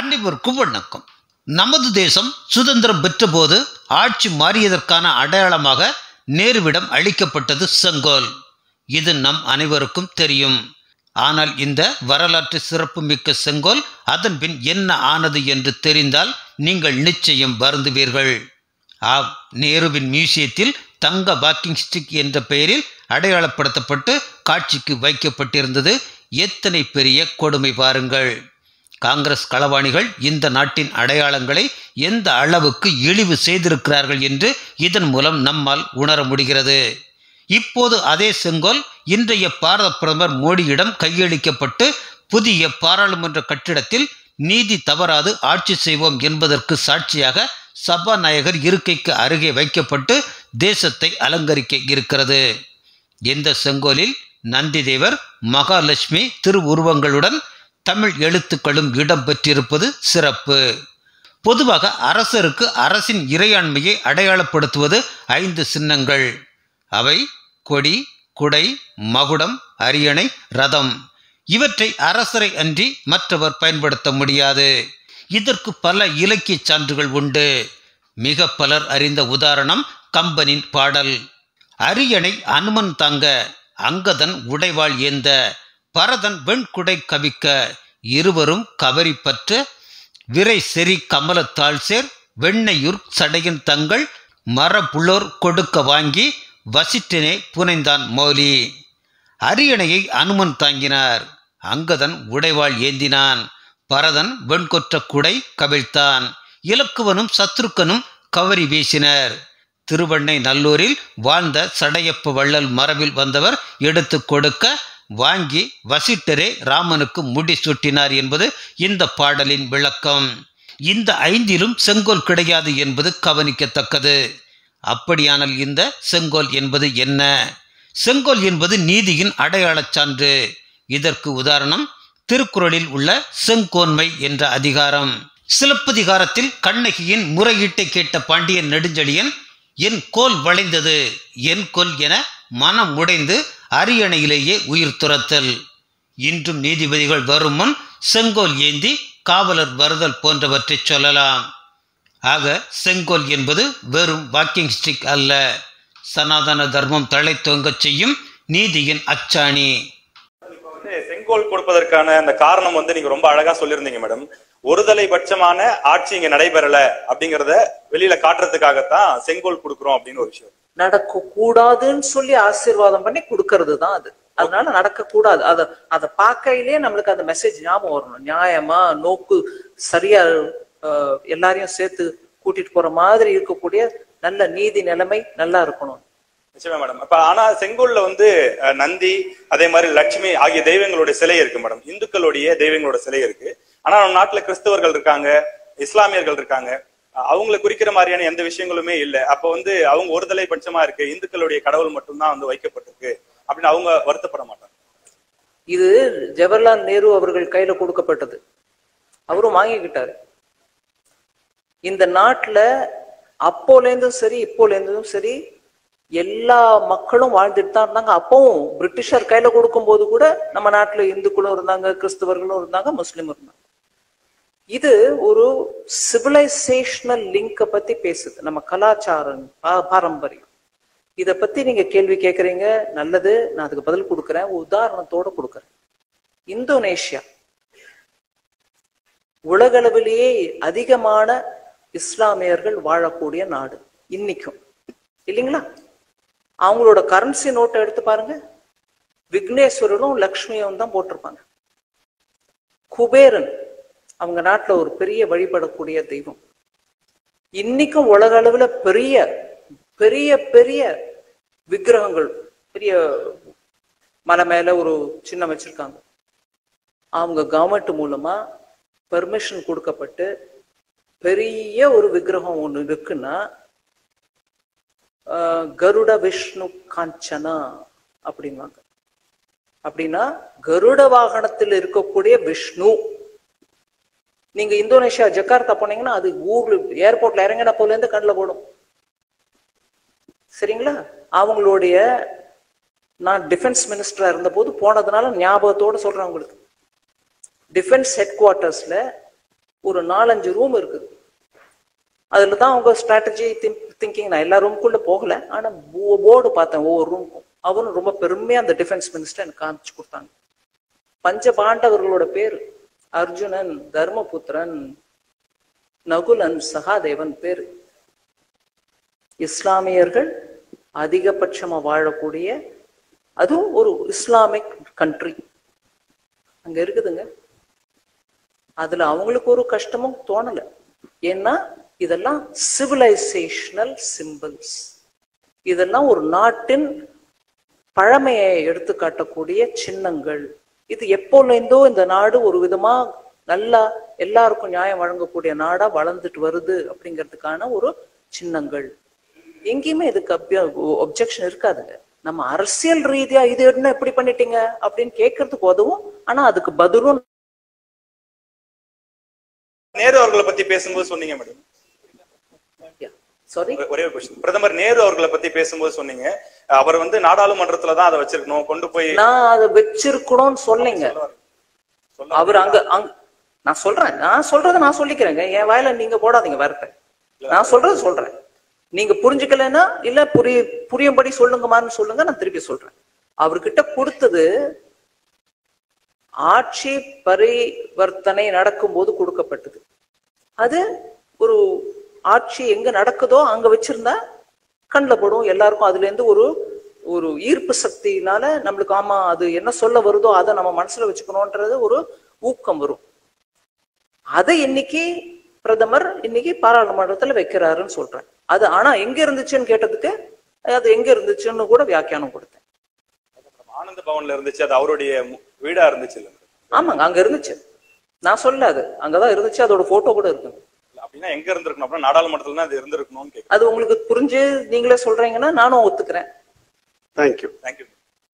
அனைவருக்கும் வணக்கம் நமது தேசம் சுதந்திரம் பெற்றபோது ஆட்சி மாறியதற்கான அடையாளமாக நேருவிடம் அளிக்கப்பட்டது செங்கோல் இது நம் அனைவருக்கும் தெரியும் ஆனால் இந்த வரலாற்று சிறப்புமிக்க செங்கோல் அதன் பின் என்ன ஆனது என்று தெரிந்தால் நீங்கள் நிச்சயம் வருந்துவீர்கள் ஆம் நேருவின் மியூசியத்தில் தங்க வாக்கிங் ஸ்டிக் என்ற பெயரில் அடையாளப்படுத்தப்பட்டு காட்சிக்கு வைக்கப்பட்டிருந்தது எத்தனை பெரிய கொடுமை பாருங்கள் காங்கிரஸ் களவாணிகள் இந்த நாட்டின் அடையாளங்களை எந்த அளவுக்கு இழிவு செய்திருக்கிறார்கள் என்று இதன் மூலம் நம்மால் உணர முடிகிறது இப்போது அதே செங்கோல் இன்றைய பாரத பிரதமர் மோடியிடம் கையளிக்கப்பட்டு புதிய பாராளுமன்ற கட்டிடத்தில் நீதி தவறாது ஆட்சி செய்வோம் என்பதற்கு சாட்சியாக சபாநாயகர் இருக்கைக்கு அருகே வைக்கப்பட்டு தேசத்தை அலங்கரிக்க இருக்கிறது இந்த செங்கோலில் நந்திதேவர் மகாலட்சுமி திருவுருவங்களுடன் தமிழ் எழுத்துக்களும் இடம்பெற்றிருப்பது சிறப்பு பொதுவாக அரசருக்கு அரசின் இறையாண்மையை அடையாளப்படுத்துவது ஐந்து சின்னங்கள் அவை கொடி குடை மகுடம் அரியணை ரதம் இவற்றை அரசரை அன்றி மற்றவர் பயன்படுத்த முடியாது இதற்கு பல இலக்கிய சான்றுகள் உண்டு மிக பலர் அறிந்த உதாரணம் கம்பனின் பாடல் அரியணை அனுமன் தாங்க அங்கதன் உடைவாள் ஏந்த பரதன் வெண்குடை கவிக்க இருவரும் கவரி பற்ற விரை செறி கமலத்தாள் சேர் வெண்ணையூர் சடையின் தங்கள் மரபுளோர் கொடுக்க வாங்கி வசிட்டனே புனைந்தான் மௌலி அரியணையை அனுமன் தாங்கினார் அங்கதன் உடைவாள் ஏந்தினான் பரதன் வெண்கொற்ற குடை கவிழ்த்தான் இலக்குவனும் சத்ருக்கனும் கவரி வீசினர் திருவண்ணை நல்லூரில் வாழ்ந்த சடையப்ப வள்ளல் மரபில் வந்தவர் எடுத்து கொடுக்க வாங்கி வசிட்டரே ராமனுக்கு முடி சூட்டினார் என்பது இந்த பாடலின் விளக்கம் இந்த ஐந்திலும் செங்கோல் கிடையாது என்பது கவனிக்கத்தக்கது அப்படியானால் இந்த செங்கோல் என்பது என்ன செங்கோல் என்பது நீதியின் அடையாளச் சான்று இதற்கு உதாரணம் திருக்குறளில் உள்ள செங்கோன்மை என்ற அதிகாரம் சிலப்பதிகாரத்தில் கண்ணகியின் முறையீட்டை கேட்ட பாண்டியன் நெடுஞ்செழியன் என் கோல் வளைந்தது என் கொல் என மனம் உடைந்து அரியணையிலேயே உயிர் துரத்தல் இன்றும் நீதிபதிகள் வரும் முன் செங்கோல் ஏந்தி காவலர் வருதல் போன்றவற்றை சொல்லலாம் ஆக செங்கோல் என்பது வெறும் வாக்கிங் ஸ்டிக் அல்ல சனாதன தர்மம் தழைத்தோங்கச் செய்யும் நீதியின் அச்சாணி செங்கோல் கொடுப்பதற்கான அந்த காரணம் வந்து நீங்க ரொம்ப அழகா சொல்லியிருந்தீங்க மேடம் ஒருதலை பட்சமான ஆட்சி இங்க நடைபெறல அப்படிங்கறத வெளியில காட்டுறதுக்காகத்தான் செங்கோல் கொடுக்குறோம் அப்படின்னு ஒரு விஷயம் நடக்க கூடாதுன்னு சொல்லி ஆசீர்வாதம் பண்ணி கொடுக்கறது தான் அது அதனால நடக்க கூடாது அத அத பார்க்கையிலே நம்மளுக்கு அந்த மெசேஜ் ஞாபகம் வரணும் நியாயமா நோக்கு சரியா அஹ், எல்லாரையும் சேர்த்து கூட்டிட்டு போற மாதிரி இருக்கக்கூடிய நல்ல நீதி நிலைமை நல்லா இருக்கணும் நிச்சயமா மேடம் அப்ப ஆனா செங்கோல்ல வந்து அஹ், நந்தி அதே மாதிரி லட்சுமி ஆகிய தெய்வங்களுடைய சிலை இருக்கு மேடம் இந்துக்களுடைய தெய்வங்களோட சிலை இருக்கு ஆனா நம்ம நாட்டுல கிறிஸ்தவர்கள் இருக்காங்க இஸ்லாமியர்கள் இருக்காங்க அஹ், அவங்களை குறிக்கிற மாதிரியான எந்த விஷயங்களுமே இல்ல அப்ப வந்து அவங்க ஒருதலை பட்சமா இருக்கு இந்துக்களுடைய கடவுள் மட்டும்தான் வந்து வைக்கப்பட்டிருக்கு அப்படின்னு அவங்க வருத்தப்பட மாட்டாங்க இது ஜவஹர்லால் நேரு அவர்கள் கையில கொடுக்கப்பட்டது அவரும் வாங்கிக்கிட்டாரு இந்த நாட்டுல அப்போலேருந்தும் சரி இப்போலேருந்தும் சரி எல்லா மக்களும் வாழ்ந்துட்டு தான் இருந்தாங்க அப்பவும் பிரிட்டிஷர் கையில கொடுக்கும்போது கூட நம்ம நாட்டுல இந்துக்களும் இருந்தாங்க கிறிஸ்தவர்களும் இருந்தாங்க முஸ்லீமும் இருந்தாங்க இது ஒரு சிவிலைசேஷனல் லிங்க பத்தி பேசுது நம்ம கலாச்சாரம் பா- பாரம்பரியம் இத பத்தி நீங்க கேள்வி கேக்குறீங்க நல்லது நான் அதுக்கு பதில் கொடுக்கறேன் ஒரு உதாரணத்தோட கொடுக்கறேன் இந்தோனேஷியா உலகளவிலேயே அதிகமான இஸ்லாமியர்கள் வாழக்கூடிய நாடு இன்னைக்கும் இல்லைங்களா அவங்களோட கரன்சி நோட்டை எடுத்து பாருங்க விக்னேஸ்வரரும் லக்ஷ்மியும் தான் போட்டிருப்பாங்க குபேரன் அவங்க நாட்டுல ஒரு பெரிய வழிபடக்கூடிய தெய்வம் இன்னைக்கும் உலக அளவுல பெரிய பெரிய பெரிய விக்கிரகங்கள் பெரிய மலை மேல ஒரு சின்ன வச்சிருக்காங்க அவங்க கவர்மெண்ட் மூலமா பெர்மிஷன் கொடுக்கப்பட்டு பெரிய ஒரு விக்கிரகம் ஒண்ணு இருக்குன்னா ஆஹ், கருட விஷ்ணு காஞ்சனா அப்படின்வாங்க அப்படின்னா கருட வாகனத்தில் இருக்கக்கூடிய விஷ்ணு நீங்க இந்தோனேஷியா ஜகார்த்தா போனீங்கன்னா அது ஊர்ல ஏர்போர்ட்ல இறங்கின போல இருந்து கண்ணில் போடும் சரிங்களா அவங்களுடைய நான் டிஃபென்ஸ் மினிஸ்டரா இருந்தபோது போனதுனால ஞாபகத்தோட சொல்றேன் உங்களுக்கு டிஃபென்ஸ் ஹெட் குவார்ட்டர்ஸ்ல ஒரு நாலஞ்சு ரூம் இருக்குது அதுல தான் அவங்க ஸ்ட்ராட்டஜி திங்கிங் நான் எல்லா ரூமுக்குள்ள போகல ஆனா போர்டு பார்த்தேன் ஒவ்வொரு ரூமுக்கும் அவரும் ரொம்ப பெருமையா அந்த டிஃபென்ஸ் மினிஸ்டர் எனக்கு காமிச்சு கொடுத்தாங்க பஞ்ச பாண்டவர்களோட பேர் அர்ஜுனன் தர்மபுத்திரன் நகுலன் சகாதேவன் பேரு இஸ்லாமியர்கள் அதிகபட்சமா வாழக்கூடிய அதுவும் ஒரு இஸ்லாமிக் கண்ட்ரி அங்க இருக்குதுங்க அதுல அவங்களுக்கு ஒரு கஷ்டமும் தோணல ஏன்னா இதெல்லாம் சிவிலைசேஷனல் சிம்பிள்ஸ் இதெல்லாம் ஒரு நாட்டின் பழமையை எடுத்து காட்டக்கூடிய சின்னங்கள் இது எப்போலேருந்தோ இந்த நாடு ஒரு விதமா நல்லா எல்லாருக்கும் நியாயம் வழங்கக்கூடிய நாடா வளர்ந்துட்டு வருது அப்படிங்கிறதுக்கான ஒரு சின்னங்கள் எங்கேயுமே இதுக்கு ஒப்ஜெக்ஷன் இருக்காதுங்க நம்ம அரசியல் ரீதியா இது என்ன இப்படி பண்ணிட்டீங்க அப்படின்னு கேட்கறதுக்கு உதவும் ஆனா அதுக்கு பதிலும் நேரு அவர்களை பத்தி பேசும்போது சொன்னீங்க மேடம் சாரி ஒரே ஒரு கொஸ்டின் பிரதமர் நேரு அவர்களை பத்தி பேசும்போது சொன்னீங்க அவர் வந்து நாடாளுமன்றத்துல தான் அதை வச்சிருக்கணும் கொண்டு போய் நான் அதை வச்சிருக்கணும்னு சொல்லிங்க சொல்ல அவர் அங்க அங்க நான் சொல்றேன் நான் சொல்றதை நான் சொல்லிக்கிறேங்க என் வாயில நீங்க போடாதீங்க வார்த்தை நான் சொல்றது சொல்றேன் நீங்க புரிஞ்சுக்கலைன்னா இல்ல புரிய புரியும்படி சொல்லுங்கம்மான்னு சொல்லுங்க நான் திருப்பி சொல்றேன் அவர்கிட்ட கொடுத்தது ஆட்சி பரிவர்த்தனை நடக்கும்போது கொடுக்கப்பட்டது அது ஒரு ஆட்சி எங்க நடக்குதோ அங்க வச்சிருந்தா கண்ணில் படும் எல்லாருக்கும் அதுல இருந்து ஒரு ஒரு ஈர்ப்பு சக்தினால நம்மளுக்கு ஆமா அது என்ன சொல்ல வருதோ அதை நம்ம மனசுல வச்சுக்கணும்ன்றது ஒரு ஊக்கம் வரும் அதை இன்னைக்கு பிரதமர் இன்னைக்கு பாராளுமன்றத்துல வைக்கிறாருன்னு சொல்றேன் அது ஆனா எங்க இருந்துச்சுன்னு கேட்டதுக்கு அது எங்க இருந்துச்சுன்னு கூட வியாக்கியானம் கொடுத்தேன் ஆனந்த பவன்ல இருந்துச்சு அது அவருடைய மு- வீடா இருந்துச்சு இல்ல ஆமாங்க அங்க இருந்துச்சு நான் சொல்ல அது அங்கதான் இருந்துச்சு அதோட போட்டோ கூட இருக்குங்க அப்படின்னா எங்க இருந்திருக்கணும் அப்படின்னா நாடாளுமன்றத்துல தான் அது இருந்திருக்கணும்னு கேட்குறேன் அது உங்களுக்கு புரிஞ்சு நீங்களே சொல்றீங்கன்னா நானும் ஒத்துக்கிறேன் Thank you. Thank you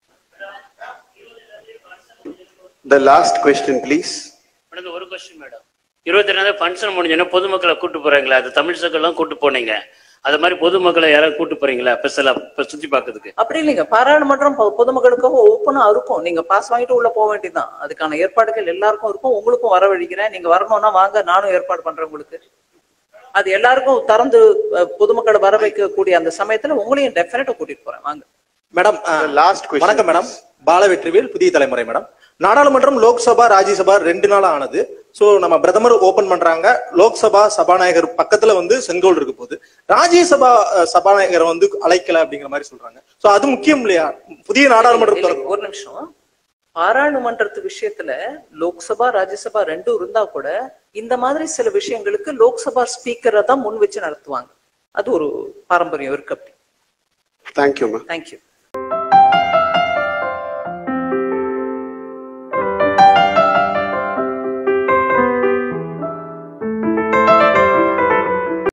The last question, please. எனக்கு ஒரு கொஸ்டின் மேடம் இருபத்தி ரெண்டாவது ஃபங்க்ஷன் முடிஞ்சோன்னா பொதுமக்களை கூட்டு போறீங்களா அது தமிழ் சங்கம்லாம் கூட்டு போனீங்க அது மாதிரி பொதுமக்களை யாராவது கூட்டு போறீங்களா ஸ்பெஷலா இப்ப சுத்தி பார்க்கிறதுக்கு அப்படி இல்லைங்க பாராளுமன்றம் பொ- பொதுமக்களுக்காக ஓப்பனா இருக்கும் நீங்க பாஸ் வாங்கிட்டு உள்ள போக வேண்டியதுதான் அதுக்கான ஏற்பாடுகள் எல்லாருக்கும் இருக்கும் உங்களுக்கும் வரவழைக்கிறேன் நீங்க வரணும்னா வாங்க நானும் ஏற்பாடு பண்றேன் உங்களுக்கு அது எல்லாருக்கும் திறந்து அஹ், பொதுமக்களை வர வைக்கக்கூடிய அந்த சமயத்துல உங்களையும் டெஃபினட்டா கூட்டிட்டு போறேன் வாங்க மேடம் அஹ், The last question, வணக்கம் மேடம் பால வெற்றிவேல் புதிய தலைமுறை மேடம் நாடாளுமன்றம் லோக்சபா ராஜ்யசபா ரெண்டு நாள் ஆனது சோ நம்ம பிரதமர் ஓபன் பண்றாங்க லோக்சபா சபாநாயகர் பக்கத்துல வந்து செங்கோல் இருக்கு போகுது ராஜ்யசபா அஹ், சபாநாயகரை வந்து அழைக்கல அப்படிங்கிற மாதிரி சொல்றாங்க சோ அது முக்கியம் இல்லையா புதிய நாடாளுமன்றம் இல்லை, திறந்து- ஒரு நிமிஷம் பாராளுமன்றத்து விஷயத்துல லோக்சபா ராஜ்யசபா ரெண்டும் இருந்தா கூட இந்த மாதிரி சில விஷயங்களுக்கு லோக்சபா ஸ்பீக்கரை தான் முன் வச்சு நடத்துவாங்க அது ஒரு பாரம்பரியம் இருக்கு அப்படி Thank you, ma'am. தேங்க்யூ